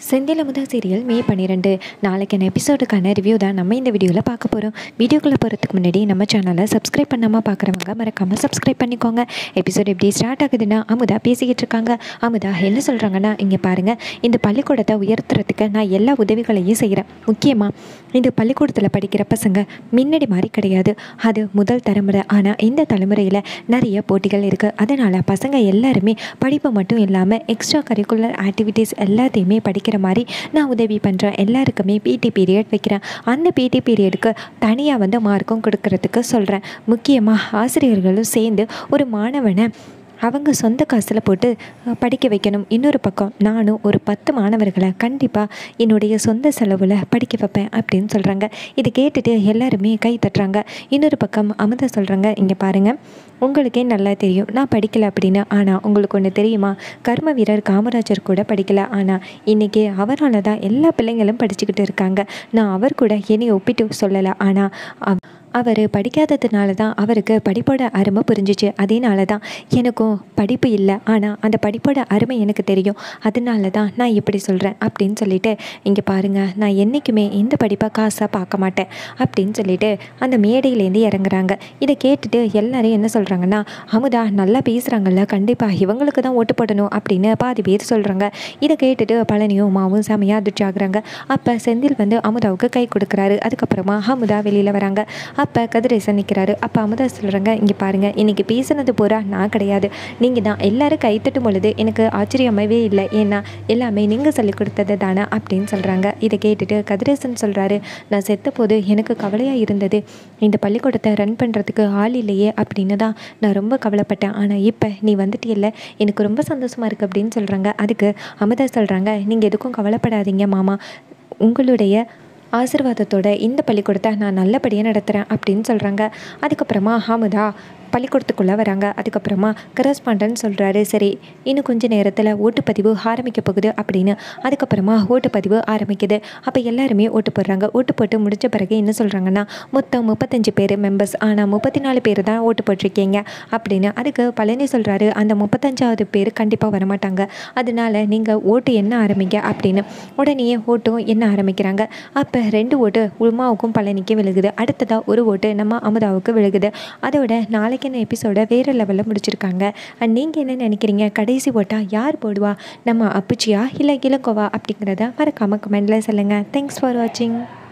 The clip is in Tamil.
செந்தில் அமுதா சீரியல் மே பன்னிரெண்டு நாளைக்கான எபிசோடுக்கான ரிவ்யூ தான் நம்ம இந்த வீடியோவில் பார்க்க போகிறோம் வீடியோக்குள்ளே போகிறதுக்கு முன்னாடி நம்ம சேனலை சப்ஸ்கிரைப் பண்ணாமல் பார்க்குறவங்க மறக்காமல் சப்ஸ்கிரைப் பண்ணிக்கோங்க எபிசோட் எப்படி ஸ்டார்ட் ஆகுதுன்னா அமுதா பேசிக்கிட்டு இருக்காங்க அமுதா என்ன சொல்கிறாங்கன்னா இங்கே பாருங்கள் இந்த பள்ளிக்கூடத்தை உயர்த்துறதுக்கு நான் எல்லா உதவிகளையும் செய்கிறேன் முக்கியமாக இந்த பள்ளிக்கூடத்தில் படிக்கிற பசங்க முன்னாடி மாதிரி கிடையாது அது முதல் தலைமுறை ஆனால் இந்த தலைமுறையில் நிறைய போட்டிகள் இருக்குது அதனால் பசங்க எல்லாருமே படிப்பு மட்டும் இல்லாமல் எக்ஸ்ட்ரா கரிக்குலர் ஆக்டிவிட்டீஸ் எல்லாத்தையுமே படிக்கிற மாதிரி நான் உதவி பண்ணுறேன் எல்லாருக்குமே பிடி பீரியட் வைக்கிறேன் அந்த பிடி பீரியடுக்கு தனியாக வந்து மார்க்கும் கொடுக்கறதுக்கு சொல்கிறேன் முக்கியமாக ஆசிரியர்களும் சேர்ந்து ஒரு மாணவனை அவங்க சொந்த காசில் போட்டு அஹ், படிக்க வைக்கணும் இன்னொரு பக்கம் நானும் ஒரு பத்து மாணவர்களை கண்டிப்பாக என்னுடைய சொந்த செலவில் படிக்க வைப்பேன் அப்படின்னு சொல்கிறாங்க இதை கேட்டுட்டு எல்லாருமே கை தட்டுறாங்க இன்னொரு பக்கம் அமுதா சொல்கிறாங்க இங்கே பாருங்கள் உங்களுக்கே நல்லா தெரியும் நான் படிக்கலை அப்படின்னு ஆனால் உங்களுக்கு ஒன்று தெரியுமா கர்ம வீரர் காமராஜர் கூட படிக்கலை ஆனால் இன்றைக்கி அவரால் தான் எல்லா பிள்ளைங்களும் படிச்சுக்கிட்டு இருக்காங்க நான் அவர் கூட என்னை ஒப்பிட்டு சொல்லலை ஆனால் அவ் அவர் படிக்காததுனால தான் அவருக்கு படிப்போட அருமை புரிஞ்சிச்சு அதனால தான் எனக்கும் படிப்பு இல்லை ஆனால் அந்த படிப்போட அருமை எனக்கு தெரியும் அதனால தான் நான் இப்படி சொல்கிறேன் அப்படின்னு சொல்லிட்டு இங்கே பாருங்கள் நான் என்றைக்குமே இந்த படிப்பை காசாக பார்க்க மாட்டேன் அப்படின்னு சொல்லிட்டு அந்த மேடையிலேருந்து இறங்குறாங்க இதை கேட்டுட்டு எல்லாரும் என்ன சொல்கிறாங்கன்னா அமுதா நல்லா பேசுகிறாங்கல்ல கண்டிப்பாக இவங்களுக்கு தான் ஓட்டு போடணும் அப்படின்னு பாதி பேர் சொல்கிறாங்க இதை கேட்டுட்டு பழனியும் உமாவும் செமையாக அதிர்ச்சி ஆகுறாங்க அப்போ செந்தில் வந்து அமுதாவுக்கு கை கொடுக்குறாரு அதுக்கப்புறமா அமுதா வெளியில் வராங்க அப்போ கதிரேசன் நிற்கிறாரு அப்போ அமுதா சொல்கிறாங்க இங்கே பாருங்கள் இன்றைக்கி பேசுனது பூரா நான் கிடையாது நீங்கள் தான் எல்லாரும் கைத்தட்டும் பொழுது எனக்கு ஆச்சரியமாகவே இல்லை ஏன்னா எல்லாமே நீங்கள் சொல்லிக் கொடுத்தது தானே அப்படின்னு சொல்கிறாங்க இதை கேட்டுட்டு கதிரேசன் சொல்கிறாரு நான் செத்த போது எனக்கு கவலையாக இருந்தது இந்த பள்ளிக்கூடத்தை ரன் பண்ணுறதுக்கு ஆள் இல்லையே அப்படின்னு தான் நான் ரொம்ப கவலைப்பட்டேன் ஆனால் இப்போ நீ வந்துட்டியல்ல எனக்கு ரொம்ப சந்தோஷமாக இருக்குது அப்படின்னு சொல்கிறாங்க அதுக்கு அமுதா சொல்கிறாங்க நீங்கள் எதுக்கும் கவலைப்படாதீங்க மாமா உங்களுடைய ஆசீர்வாதத்தோட இந்த பள்ளிக்கூடத்தை நான் நல்லபடியாக நடத்துகிறேன் அப்படின்னு சொல்கிறாங்க அதுக்கப்புறமா அமுதா பள்ளிக்கூடத்துக்குள்ளே வராங்க அதுக்கப்புறமா கரஸ்பாண்டன் சொல்கிறாரு சரி இன்னும் கொஞ்ச நேரத்தில் ஓட்டுப்பதிவு ஆரம்பிக்க போகுது அப்படின்னு அதுக்கப்புறமா ஓட்டுப்பதிவு ஆரம்பிக்குது அப்போ எல்லாருமே ஓட்டு போடுறாங்க ஓட்டு போட்டு முடிச்ச பிறகு என்ன சொல்கிறாங்கன்னா மொத்தம் முப்பத்தஞ்சு பேர் மெம்பர்ஸ் ஆனால் முப்பத்தி நாலு பேர் தான் ஓட்டு போட்டிருக்கீங்க அப்படின்னு அதுக்கு பழனி சொல்கிறாரு அந்த முப்பத்தஞ்சாவது பேர் கண்டிப்பாக வரமாட்டாங்க அதனால நீங்கள் ஓட்டு என்ன ஆரம்பிங்க அப்படின்னு உடனே ஓட்டும் என்ன ஆரம்பிக்கிறாங்க அப்போ ரெண்டு ஓட்டு உமாவுக்கும் பழனிக்கும் விழுகுது அடுத்ததாக ஒரு ஓட்டு நம்ம அமுதாவுக்கு விழுகுது அதோட நாளைக்கான எபிசோட வேறு லெவலில் முடிச்சிருக்காங்க அண்ட் நீங்கள் என்ன நினைக்கிறீங்க கடைசி ஓட்டா யார் போடுவா நம்ம அப்புச்சியா இல்லை இளங்கோவா அப்படிங்கிறத மறக்காமல் கமெண்டில் சொல்லுங்கள் தேங்க்ஸ் ஃபார் வாட்சிங்